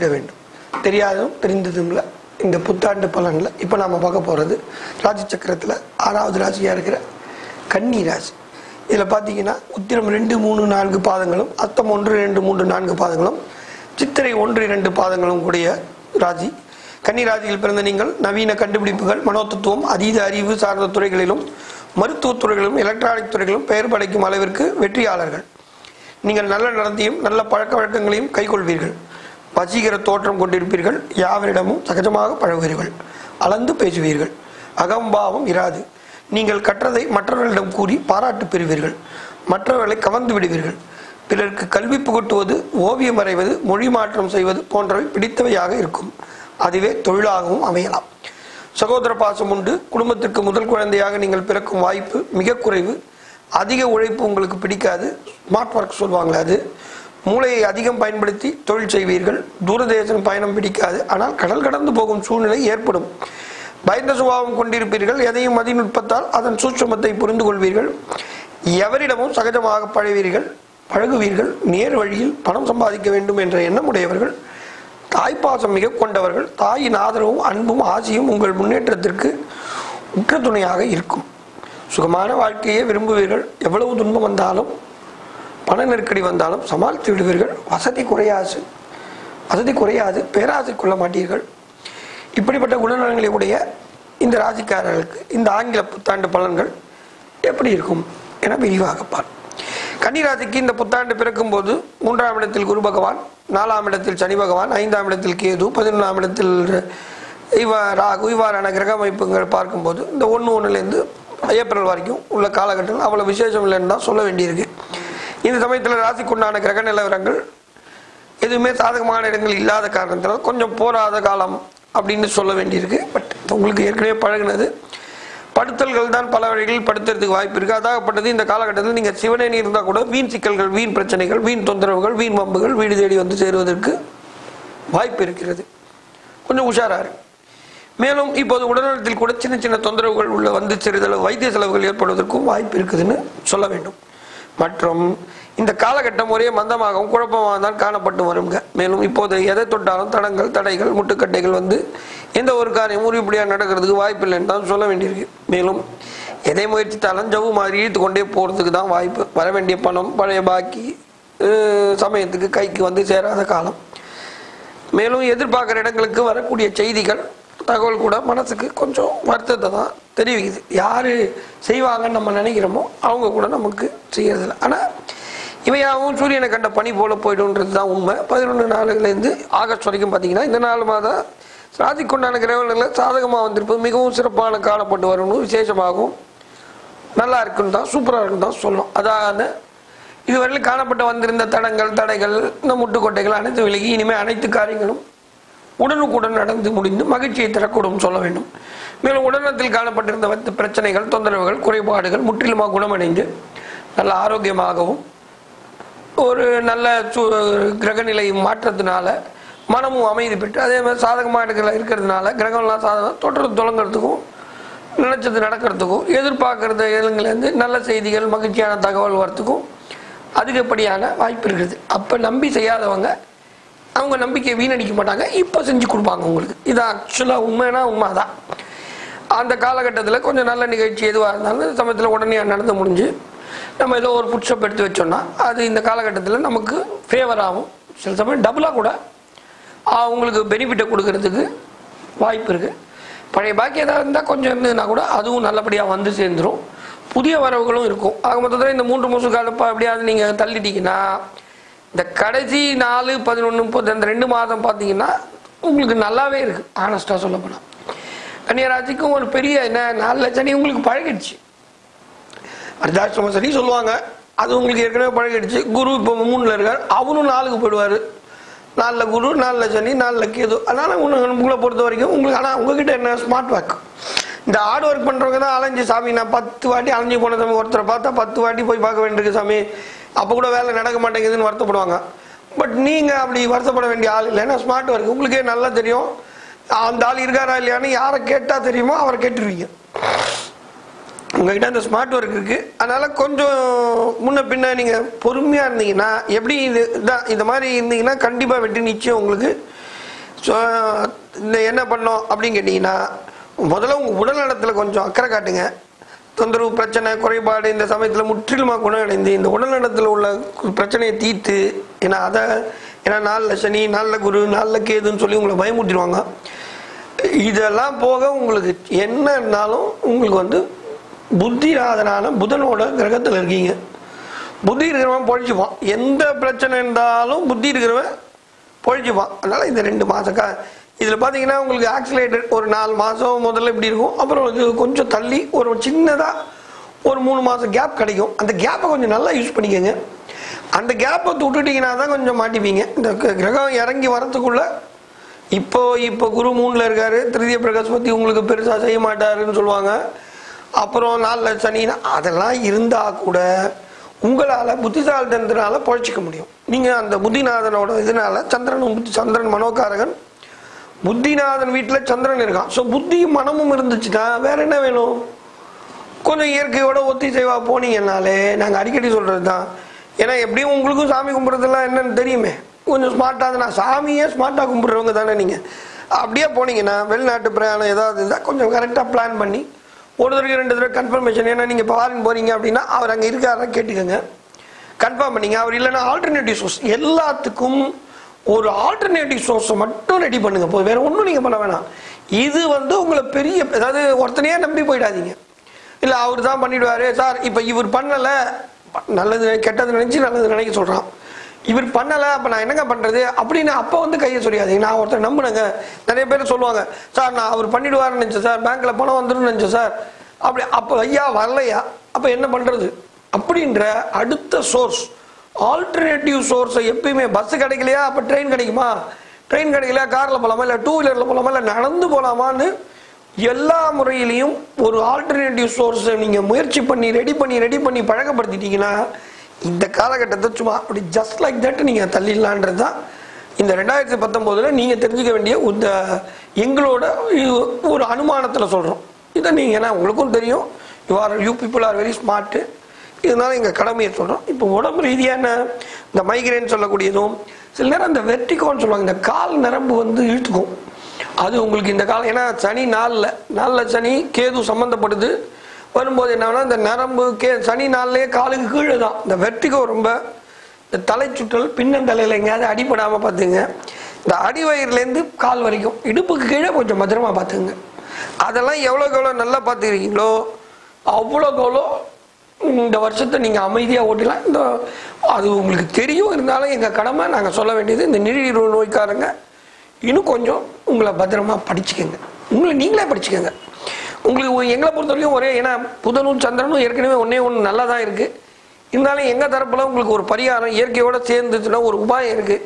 மாற்றிட வேண்டும் தெரியாதும் தெரிந்ததும்ல இந்த புத்தாண்டு பலன்ல இப்போ நாம பார்க்க போறது ராசி சக்கரத்துல ஆறாவது ராசியா இருக்கிற கன்னி ராசி இதுல பார்த்தீங்கன்னா உத்திரம் ரெண்டு மூணு நான்கு பாதங்களும் அத்தம் ஒன்று ரெண்டு மூன்று நான்கு பாதங்களும் சித்திரை ஒன்று இரண்டு பாதங்களும் கூடிய ராசி கன்னி ராசியில் பிறந்த நீங்கள் நவீன கண்டுபிடிப்புகள் மனோதத்துவம் அதீத அறிவு சார்ந்த துறைகளிலும் மருத்துவத் துறைகளிலும் எலக்ட்ரானிக் துறைகளிலும் பெயர் படைக்கும் அளவிற்கு வெற்றியாளர்கள் நீங்கள் நல்ல நடத்தையும் நல்ல பழக்க வழக்கங்களையும் கைக்கொள்வீர்கள் வசீகர தோற்றம் கொண்டிருப்பீர்கள் யாவரிடமும் சகஜமாக பழகுவீர்கள் அளந்து பேசுவீர்கள் அகம்பாவம் இராது நீங்கள் கற்றதை மற்றவர்களிடம் கூறி பாராட்டு பெறுவீர்கள் மற்றவர்களை கவர்ந்து விடுவீர்கள் பிறருக்கு கல்வி புகட்டுவது ஓவியம் வரைவது மொழி மாற்றம் செய்வது போன்றவை பிடித்தவையாக இருக்கும் அதுவே தொழிலாகவும் அமையலாம் சகோதர பாசம் உண்டு குடும்பத்திற்கு முதல் குழந்தையாக நீங்கள் பிறக்கும் வாய்ப்பு மிக குறைவு அதிக உழைப்பு உங்களுக்கு பிடிக்காது ஸ்மார்ட் ஒர்க் சொல்லுவாங்களே அது மூளையை அதிகம் பயன்படுத்தி தொழில் செய்வீர்கள் தூரதேசம் பயணம் பிடிக்காது ஆனால் கடல் கடந்து போகும் சூழ்நிலை ஏற்படும் பயந்த சுபாவம் கொண்டிருப்பீர்கள் எதையும் மதிநுட்பத்தால் அதன் சூட்சமத்தை புரிந்து கொள்வீர்கள் எவரிடமும் சகஜமாக பழவீர்கள் பழகுவீர்கள் நேர் வழியில் பணம் சம்பாதிக்க வேண்டும் என்ற எண்ணம் உடையவர்கள் தாய்ப்பாசம் மிக கொண்டவர்கள் தாயின் ஆதரவும் அன்பும் ஆசையும் உங்கள் முன்னேற்றத்திற்கு உற்ற துணையாக இருக்கும் சுகமான வாழ்க்கையை விரும்புவீர்கள் எவ்வளவு துன்பம் வந்தாலும் பண நெருக்கடி வந்தாலும் சமாளித்து விடுவீர்கள் வசதி குறையாது வசதி குறையாது பேராசை கொள்ள மாட்டீர்கள் இப்படிப்பட்ட குணநலங்களை உடைய இந்த ராசிக்காரர்களுக்கு இந்த ஆங்கில புத்தாண்டு பலன்கள் எப்படி இருக்கும் என விரிவாக பார் கன்னிராசிக்கு இந்த புத்தாண்டு பிறக்கும் போது மூன்றாம் இடத்தில் குரு பகவான் நாலாம் இடத்தில் சனி பகவான் ஐந்தாம் இடத்தில் கேது பதினொன்றாம் இடத்தில் இவ ராகு இவ்வாறான கிரக அமைப்புகள் பார்க்கும்போது இந்த ஒன்று ஒன்றுலேருந்து ஏப்ரல் வரைக்கும் உள்ள காலகட்டங்கள் அவ்வளோ விசேஷம் இல்லைன்னு தான் சொல்ல வேண்டியிருக்கு இந்த சமயத்தில் ராசிக்குண்டான கிரக நிலவரங்கள் எதுவுமே சாதகமான இடங்கள் இல்லாத காரணத்தினால் கொஞ்சம் போராத காலம் அப்படின்னு சொல்ல வேண்டியிருக்கு பட் உங்களுக்கு ஏற்கனவே பழகினது படுத்தல்கள் தான் பல வழிகளில் படுத்துறதுக்கு வாய்ப்பு இருக்கு அதாகப்பட்டது இந்த காலகட்டத்தில் நீங்கள் சிவனேனி இருந்தால் கூட வீண் சிக்கல்கள் வீண் பிரச்சனைகள் வீண் தொந்தரவுகள் வீண் வம்புகள் வீடு தேடி வந்து சேருவதற்கு வாய்ப்பு இருக்கிறது கொஞ்சம் உஷாரா இருக்கு மேலும் இப்போது உடல்நலத்தில் கூட சின்ன சின்ன தொந்தரவுகள் உள்ள வந்து சிறிதளவு வைத்திய செலவுகள் ஏற்படுவதற்கும் வாய்ப்பு இருக்குதுன்னு சொல்ல வேண்டும் மற்றும் இந்த காலகட்டம் ஒரே மந்தமாகவும் குழப்பமாக தான் காணப்பட்டு வருங்க மேலும் இப்போது எதை தொட்டாலும் தடங்கள் தடைகள் முட்டுக்கட்டைகள் வந்து எந்த ஒரு காரியம் உருப்படியாக நடக்கிறதுக்கு வாய்ப்பு இல்லைன்னு தான் சொல்ல வேண்டியிருக்கு மேலும் எதை முயற்சித்தாலும் ஜவு மாதிரி இழுத்து கொண்டே போகிறதுக்கு தான் வாய்ப்பு வர வேண்டிய பணம் பழைய பாக்கி அஹ், சமயத்துக்கு கைக்கு வந்து சேராத காலம் மேலும் எதிர்பார்க்குற இடங்களுக்கு வரக்கூடிய செய்திகள் தகவல் கூட மனசுக்கு கொஞ்சம் வருத்தத்தை தான் தெரிவிக்குது யார் செய்வாங்கன்னு நம்ம நினைக்கிறோமோ அவங்க கூட நமக்கு செய்யறதில்ல ஆனால் இவையாவும் சூரியனை கண்ட பனி போல போய்டுன்றது தான் உண்மை பதினொன்று நாளுலேருந்து ஆகஸ்ட் வரைக்கும் பார்த்தீங்கன்னா இந்த நாலு மாதம் ராசிக்குண்டான கிரகங்களில் சாதகமாக வந்திருப்பது மிகவும் சிறப்பான காணப்பட்டு வரணும் விசேஷமாகவும் நல்லா இருக்குன்னு தான் சூப்பராக இருக்குன்னு தான் சொல்லணும் அதாவது இதுவரையில் காணப்பட்டு வந்திருந்த தடங்கள் தடைகள் இந்த முட்டுக்கொட்டைகள் அனைத்து விலகி இனிமேல் அனைத்து காரியங்களும் உடனுக்குடன் நடந்து முடிந்து மகிழ்ச்சியை தரக்கூடும் சொல்ல வேண்டும் மேலும் உடல்நலத்தில் காணப்பட்டிருந்த வந்து பிரச்சனைகள் தொந்தரவுகள் குறைபாடுகள் முற்றிலுமாக குணமடைந்து நல்ல ஆரோக்கியமாகவும் ஒரு நல்ல சு கிரகநிலை மாற்றத்தினால மனமும் அமைதி பெற்று அதே மாதிரி சாதகமாக இடத்துல இருக்கிறதுனால கிரகம்லாம் சாதகம் தொடர்ந்து தொடங்குறதுக்கும் நினைச்சது நடக்கிறதுக்கும் எதிர்பார்க்கறது இதுலேருந்து நல்ல செய்திகள் மகிழ்ச்சியான தகவல் வரத்துக்கும் அதிகப்படியான வாய்ப்பு இருக்குது அப்போ நம்பி செய்யாதவங்க அவங்க நம்பிக்கையை வீணடிக்க மாட்டாங்க இப்போ செஞ்சு கொடுப்பாங்க உங்களுக்கு இது ஆக்சுவலாக உண்மைனா உண்மை தான் அந்த காலகட்டத்தில் கொஞ்சம் நல்ல நிகழ்ச்சி எதுவாக இருந்தாலும் இந்த சமயத்தில் உடனே நடந்து முடிஞ்சு நம்ம ஏதோ ஒரு புட்ஸ்அப் எடுத்து வச்சோம்னா அது இந்த காலகட்டத்தில் நமக்கு ஃபேவராகவும் சில சமயம் டபுளாக கூட ஆஹ், உங்களுக்கு பெனிஃபிட்டை கொடுக்கறதுக்கு வாய்ப்பு இருக்குது பழைய பாக்கி ஏதாவது இருந்தால் கொஞ்சம் இருந்ததுன்னா கூட அதுவும் நல்லபடியாக வந்து சேர்ந்துரும் புதிய வரவுகளும் இருக்கும் ஆக மொத்தத்தில் இந்த மூன்று மூசு காலப்பா எப்படியாவது நீங்கள் தள்ளிட்டீங்கன்னா இந்த கடைசி நாலு பதினொன்று முப்பது அந்த ரெண்டு மாதம் பார்த்தீங்கன்னா உங்களுக்கு நல்லாவே இருக்குது ஆனஸ்டாக சொல்ல போனால் கன்னியராசிக்கும் ஒரு பெரிய என்ன நாலு லட்சம் உங்களுக்கு பழகிடுச்சு அர்த்தாஷ்டம சரி சொல்லுவாங்க அது உங்களுக்கு ஏற்கனவே பழகிடுச்சு குரு இப்போ மூணில் இருக்கார் அவரும் நாலுக்கு போயிடுவார் நாலில் குரு நாலில் சனி நாலில் கேது அதனால் உங்களை உங்களை பொறுத்த வரைக்கும் உங்களுக்கு ஆனால் உங்ககிட்ட என்ன ஸ்மார்ட் ஒர்க் இந்த ஹார்ட் ஒர்க் பண்ணுறவங்க தான் அலைஞ்சு சாமி நான் பத்து வாட்டி அலைஞ்சு போன சாமி ஒருத்தரை பார்த்தா பத்து வாட்டி போய் பார்க்க வேண்டியிருக்கு சாமி அப்போ கூட வேலை நடக்க மாட்டேங்குதுன்னு வருத்தப்படுவாங்க பட் நீங்கள் அப்படி வருத்தப்பட வேண்டிய ஆள் இல்லை ஏன்னா ஸ்மார்ட் ஒர்க் உங்களுக்கே நல்லா தெரியும் அந்த ஆள் இருக்காரா இல்லையான்னு யாரை கேட்டால் தெரியுமோ அவரை கேட்டுருவீங்க உங்ககிட்ட அந்த ஸ்மார்ட் ஒர்க் இருக்கு அதனால கொஞ்சம் முன்ன பின்ன நீங்க பொறுமையா இருந்தீங்கன்னா எப்படி இது இதான் இந்த மாதிரி இருந்தீங்கன்னா கண்டிப்பா வெற்றி நிச்சயம் உங்களுக்கு ஸோ இந்த என்ன பண்ணோம் அப்படின்னு கேட்டிங்கன்னா முதல்ல உங்கள் உடல் நலத்தில் கொஞ்சம் அக்கறை காட்டுங்க தொந்தரவு பிரச்சனை குறைபாடு இந்த சமயத்தில் முற்றிலுமாக குணமடைந்து இந்த உடல் நலத்தில் உள்ள கு- பிரச்சனையை தீர்த்து ஏன்னா அதை ஏன்னா நாளில் சனி நாளில் குரு நாளில் கேதுன்னு சொல்லி உங்களை பயமுட்டிடுவாங்க இதெல்லாம் போக உங்களுக்கு என்ன இருந்தாலும் உங்களுக்கு வந்து புத்திநாதனான புதனோட கிரகத்தில் இருக்கீங்க புத்தி இருக்கிறவன் பொழிச்சுப்பான் எந்த பிரச்சனை இருந்தாலும் புத்தி இருக்கிறவன் பொழிச்சுப்பான் அதனால் இந்த ரெண்டு மாதம் கா இதில் பார்த்தீங்கன்னா உங்களுக்கு ஆக்சிலேட்டர் ஒரு நாலு மாதம் முதல்ல இப்படி இருக்கும் அப்புறம் இது கொஞ்சம் தள்ளி ஒரு சின்னதாக ஒரு மூணு மாதம் கேப் கிடைக்கும் அந்த கேப்பை கொஞ்சம் நல்லா யூஸ் பண்ணிக்கோங்க அந்த கேப்பை விட்டுட்டீங்கன்னா தான் கொஞ்சம் மாட்டிப்பீங்க இந்த க- கிரகம் இறங்கி வரத்துக்குள்ள இப்போ இப்போ குரு மூணில் இருக்காரு திருதிய பிரகாஸ்பதி உங்களுக்கு பெருசாக செய்ய மாட்டாருன்னு சொல்லுவாங்க அப்புறம் நாளில் சனினா அதெல்லாம் இருந்தால் கூட உங்களால் புத்திசாலித்தனத்தினால பொழைச்சிக்க முடியும் நீங்கள் அந்த புத்திநாதனோட இதனால சந்திரன் புத்தி- சந்திரன் மனோகாரகன் புத்திநாதன் வீட்டில் சந்திரன் இருக்கான் ஸோ புத்தியும் மனமும் இருந்துச்சுன்னா வேற என்ன வேணும் கொஞ்சம் இயற்கையோட ஒத்திசைவா போனீங்கன்னாலே நாங்கள் அடிக்கடி சொல்கிறது தான் ஏன்னா எப்படியும் உங்களுக்கும் சாமி கும்பிட்றதெல்லாம் என்னன்னு தெரியுமே கொஞ்சம் ஸ்மார்ட்டாக நான் சாமியே ஸ்மார்ட்டாக கும்பிட்றவங்க தானே நீங்கள் அப்படியே போனீங்கன்னா வெளிநாட்டு பிரயாணம் ஏதாவது இருந்தால் கொஞ்சம் கரெக்டாக பிளான் பண்ணி ஒரு தடவை ரெண்டு தடவை கன்ஃபர்மேஷன் ஏன்னா நீங்கள் இப்போ ஃபாரின் போகிறீங்க அப்படின்னா அவர் அங்கே இருக்காரா கேட்டுக்கோங்க கன்ஃபார்ம் பண்ணீங்க அவர் இல்லைன்னா ஆல்டர்னேட்டிவ் சோர்ஸ் எல்லாத்துக்கும் ஒரு ஆல்டர்னேட்டிவ் சோர்ஸை மட்டும் ரெடி பண்ணுங்க போதும் வேற ஒன்றும் நீங்கள் பண்ண வேணாம் இது வந்து உங்களை பெரிய அதாவது ஒருத்தனையே நம்பி போயிடாதீங்க இல்லை அவர் தான் பண்ணிடுவாரு சார் இப்போ இவர் பண்ணலை நல்லது கெட்டது நினைச்சு நல்லது நினைக்க சொல்கிறான் இவர் பண்ணலை அப்போ நான் என்னங்க பண்ணுறது அப்படின்னு அப்போ வந்து கையை சொல்லாதீங்க நான் ஒருத்தர் நம்புனேங்க நிறைய பேர் சொல்லுவாங்க சார் நான் அவர் பண்ணிடுவாருன்னு நினச்சேன் சார் பேங்க்கில் பணம் வந்துடும் நினச்சேன் சார் அப்படி அப்போ ஐயா வரலையா அப்போ என்ன பண்ணுறது அப்படின்ற அடுத்த சோர்ஸ் ஆல்டர்னேட்டிவ் சோர்ஸை எப்பயுமே பஸ் கிடைக்கலையா அப்போ ட்ரெயின் கிடைக்குமா ட்ரெயின் கிடைக்கலையா காரில் போகலாமா இல்லை டூ வீலரில் போகலாமா இல்லை நடந்து போகலாமான்னு எல்லா முறையிலையும் ஒரு ஆல்டர்னேட்டிவ் சோர்ஸை நீங்கள் முயற்சி பண்ணி ரெடி பண்ணி ரெடி பண்ணி பழக்கப்படுத்திட்டீங்கன்னா இந்த காலகட்டத்தை சும்மா அப்படி ஜஸ்ட் லைக் தட் நீங்கள் தள்ளிடலான்றது தான் இந்த ரெண்டாயிரத்தி பத்தொம்போதில் நீங்கள் தெரிஞ்சுக்க வேண்டிய இந்த எங்களோட இது ஒரு அனுமானத்தில் சொல்கிறோம் இதை நீங்கள் ஏன்னா உங்களுக்கும் தெரியும் you are you people are very smart இதனால எங்கள் கடமையை சொல்கிறோம் இப்போ உடம்பு ரீதியான இந்த மைக்ரேன் சொல்லக்கூடியதும் சில நேரம் அந்த வெர்டிகோன்னு சொல்லுவாங்க இந்த கால் நரம்பு வந்து இழுத்துக்கும் அது உங்களுக்கு இந்த காலம் ஏன்னா சனி நாளில் நாளில் சனி கேது சம்மந்தப்படுது வரும்போது என்னன்னா இந்த நரம்பு கே சனி நாள்லயே காலுக்கு கீழே தான் இந்த வெர்டிகோ ரொம்ப இந்த தலை சுற்றல் பின்னந்தலையில் எங்கேயாவது அடிபடாமல் பார்த்துங்க இந்த அடிவயிறுலேருந்து கால் வரைக்கும் இடுப்புக்கு கீழே கொஞ்சம் பத்திரமா பார்த்துங்க அதெல்லாம் எவ்வளோக்கு எவ்வளோ நல்லா பார்த்துக்கிறீங்களோ அவ்வளோக்கு எவ்வளோ இந்த வருஷத்தை நீங்கள் அமைதியாக ஓட்டலாம் இந்த அது உங்களுக்கு தெரியும் இருந்தாலும் எங்கள் கடமை நாங்கள் சொல்ல வேண்டியது இந்த நீரிழிவு நோய்க்காரங்க இன்னும் கொஞ்சம் உங்களை பத்திரமா படிச்சுக்கோங்க உங்களை நீங்களே படிச்சுக்கோங்க உங்களுக்கு எங்களை பொறுத்த வரைக்கும் ஒரே ஏன்னா புதனும் சந்திரனும் ஏற்கனவே ஒன்றே ஒன்று நல்லா தான் இருக்குது இருந்தாலும் எங்கள் தரப்புல உங்களுக்கு ஒரு பரிகாரம் இயற்கையோட சேர்ந்துச்சுன்னா ஒரு உபாயம் இருக்குது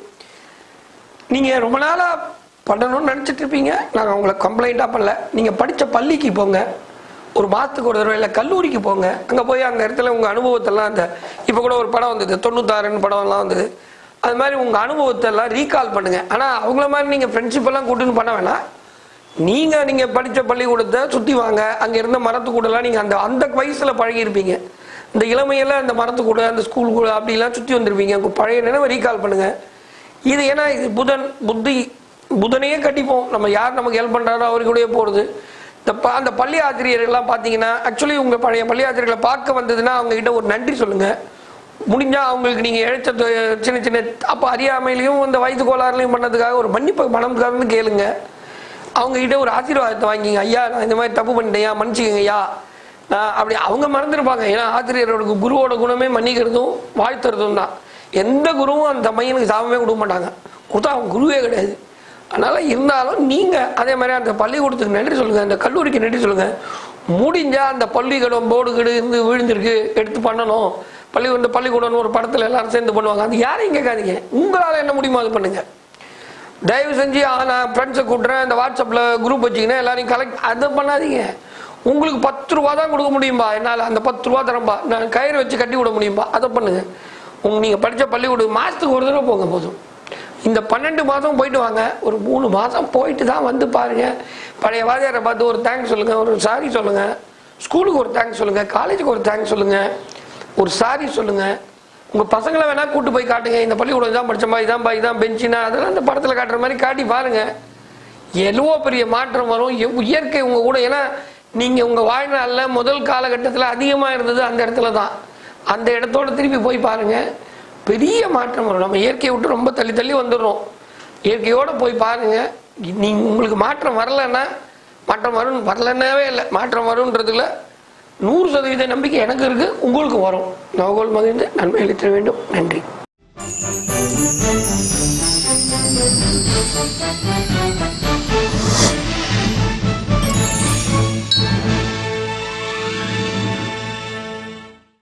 நீங்கள் ரொம்ப நாளாக பண்ணணும்னு நினச்சிட்டு இருப்பீங்க நாங்கள் உங்களை கம்ப்ளைண்ட்டாக பண்ணல நீங்கள் படித்த பள்ளிக்கு போங்க ஒரு மாதத்துக்கு ஒரு தடவை இல்லை கல்லூரிக்கு போங்க அங்கே போய் அந்த இடத்துல உங்கள் அனுபவத்தெல்லாம் அந்த இப்போ கூட ஒரு படம் வந்தது தொண்ணூத்தாறுன்னு படம்லாம் வந்தது அது மாதிரி உங்கள் அனுபவத்தை எல்லாம் ரீகால் பண்ணுங்க ஆனால் அவங்கள மாதிரி நீங்கள் ஃப்ரெண்ட்ஷிப் எல்லாம் கூட்டுன்னு பண்ண வேணாம் நீங்கள் நீங்கள் படித்த பள்ளிக்கூடத்தை சுற்றி வாங்க அங்கே இருந்த மரத்து கூடலாம் நீங்கள் அந்த அந்த வயசில் பழகியிருப்பீங்க இந்த இளமையெல்லாம் அந்த மரத்து கூட அந்த ஸ்கூல் கூட அப்படிலாம் சுற்றி வந்திருப்பீங்க உங்க பழைய நினைவை ரீகால் பண்ணுங்க இது ஏன்னா இது புதன் புத்தி புதனையே கட்டிப்போம் நம்ம யார் நமக்கு ஹெல்ப் பண்ணுறாரோ அவரு கூடயே போகிறது இந்த ப அந்த பள்ளி ஆசிரியர்கள்லாம் பார்த்தீங்கன்னா ஆக்சுவலி உங்கள் பழைய பள்ளி ஆசிரியர்களை பார்க்க வந்ததுன்னா அவங்க கிட்ட ஒரு நன்றி சொல்லுங்கள் முடிஞ்சால் அவங்களுக்கு நீங்கள் இழைச்ச தொ- சின்ன சின்ன அப்போ அறியாமையிலையும் இந்த வயது கோளாறுலையும் பண்ணதுக்காக ஒரு மன்னிப்பு மனம் கலந்து கேளுங்க அவங்க கிட்ட ஒரு ஆசீர்வாதத்தை வாங்கிங்க ஐயா நான் இந்த மாதிரி தப்பு பண்ணிட்டேன் ஐயா மன்னிச்சுக்கங்க ஐயா நான் அப்படி அவங்க மறந்துருப்பாங்க ஏன்னா ஆசிரியரோட குருவோட குணமே மன்னிக்கிறதும் வாழ்த்துறதும் தான் எந்த குருவும் அந்த பையனுக்கு சாபமே கொடுக்க மாட்டாங்க கொடுத்தா அவங்க குருவே கிடையாது அதனால இருந்தாலும் நீங்க அதே மாதிரி அந்த பள்ளிக்கூடத்துக்கு நன்றி சொல்லுங்க அந்த கல்லூரிக்கு நன்றி சொல்லுங்க முடிஞ்சா அந்த பள்ளிக்கூடம் போர்டு கீடு இருந்து விழுந்திருக்கு எடுத்து பண்ணணும் பள்ளி இந்த பள்ளிக்கூடம்னு ஒரு படத்துல எல்லாரும் சேர்ந்து பண்ணுவாங்க அது யாரையும் கேட்காதீங்க உங்களால என்ன முடியுமோ அது பண்ணுங்க தயவு செஞ்சு ஆ, நான் ஃப்ரெண்ட்ஸை கூட்டுறேன் இந்த வாட்ஸ்அப்பில் குரூப் வச்சிங்கன்னா எல்லாரையும் கலெக்ட் அதை பண்ணாதீங்க உங்களுக்கு பத்து ரூபா தான் கொடுக்க முடியும்பா என்னால் அந்த பத்து ரூபா தரேன்பா நான் கயிறு வச்சு கட்டி விட முடியும்பா அதை பண்ணுங்க உங்க நீங்கள் படித்த பள்ளிக்கூடம் மாதத்துக்கு ஒரு தடவை போங்க போதும் இந்த பன்னெண்டு மாதம் போயிட்டு வாங்க ஒரு மூணு மாதம் போயிட்டு தான் வந்து பாருங்க பழைய வாதியாரை பார்த்து ஒரு தேங்க்ஸ் சொல்லுங்க ஒரு சாரி சொல்லுங்க ஸ்கூலுக்கு ஒரு தேங்க்ஸ் சொல்லுங்க காலேஜுக்கு ஒரு தேங்க்ஸ் சொல்லுங்க ஒரு சாரி சொல்லுங்க உங்க பசங்களை வேணா கூட்டு போய் காட்டுங்க இந்த பள்ளிக்கூடம் தான் படிச்ச மாதிரி இதான் இதான் பெஞ்சினா அதெல்லாம் அந்த படத்துல காட்டுற மாதிரி காட்டி பாருங்க எவ்வளோ பெரிய மாற்றம் வரும் எவ்- இயற்கை உங்க கூட ஏன்னா நீங்க உங்க வாழ்நாளில் முதல் காலகட்டத்தில் அதிகமா இருந்தது அந்த இடத்துல தான் அந்த இடத்தோட திருப்பி போய் பாருங்க பெரிய மாற்றம் வரும் நம்ம இயற்கையை விட்டு ரொம்ப தள்ளி தள்ளி வந்துடுறோம் இயற்கையோட போய் பாருங்க நீங்க உங்களுக்கு மாற்றம் வரலன்னா மாற்றம் வரும் வரலன்னாவே இல்லை மாற்றம் வரும்ன்றதுல நூறு சதவீத நம்பிக்கை எனக்கு இருக்கு உங்களுக்கு வரும் நவகோல் மகிழ்ந்து நன்மை அளித்த வேண்டும் நன்றி